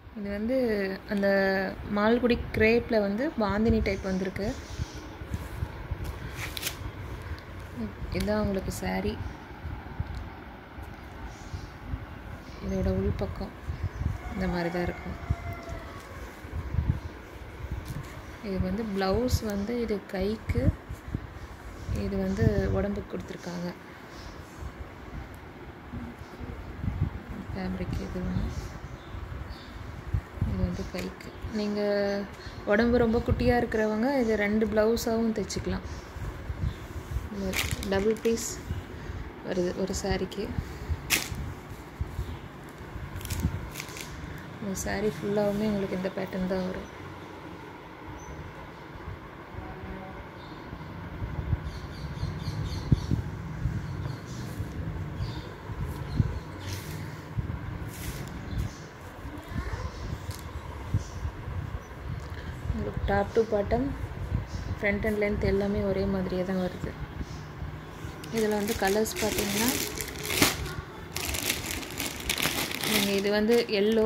இது வந்து அந்த மால்குடி கிரேப்பில் வந்து பாந்தினி டைப் வந்திருக்கு இதுதான் உங்களுக்கு saree இதோட உள்பக்கம் இந்த மாதிரி தான் இருக்கும் இது வந்து ப்ளவுஸ் வந்து இது கைக்கு இது வந்து உடம்புக்கு கொடுத்துருக்காங்க ஃபேப்ரிக் இது ஒன்று இது வந்து கைக்கு நீங்கள் உடம்பு ரொம்ப குட்டியாக இருக்கிறவங்க இது ரெண்டு ப்ளவுஸாகவும் தைச்சிக்கலாம் டபுள் பீஸ் வருது ஒரு சாரீக்கு இந்த saree ஃபுல்லாகவுமே உங்களுக்கு இந்த பேட்டர்ன் தான் வரும் உங்களுக்கு top to bottom front and length எல்லாமே ஒரே மாதிரியே தான் வருது இதில் வந்து கலர்ஸ் பார்த்தீங்கன்னா நீங்கள் இது வந்து எல்லோ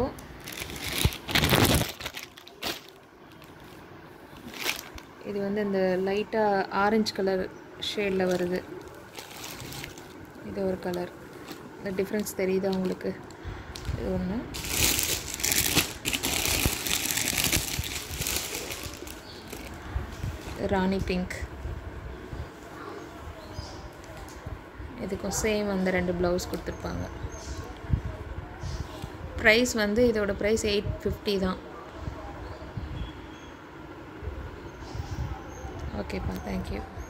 இது வந்து இந்த லைட்டாக ஆரஞ்சு கலர் ஷேடில் வருது இது ஒரு கலர் இந்த டிஃப்ரென்ஸ் தெரியுதா உங்களுக்கு இது ஒன்று ராணி பிங்க் இதுக்கும் சேம் அந்த ரெண்டு ப்ளவுஸ் கொடுத்துருப்பாங்க ப்ரைஸ் வந்து இதோட ப்ரைஸ் எயிட் ஃபிஃப்டி தான் ஓகேப்பா தேங்க்யூ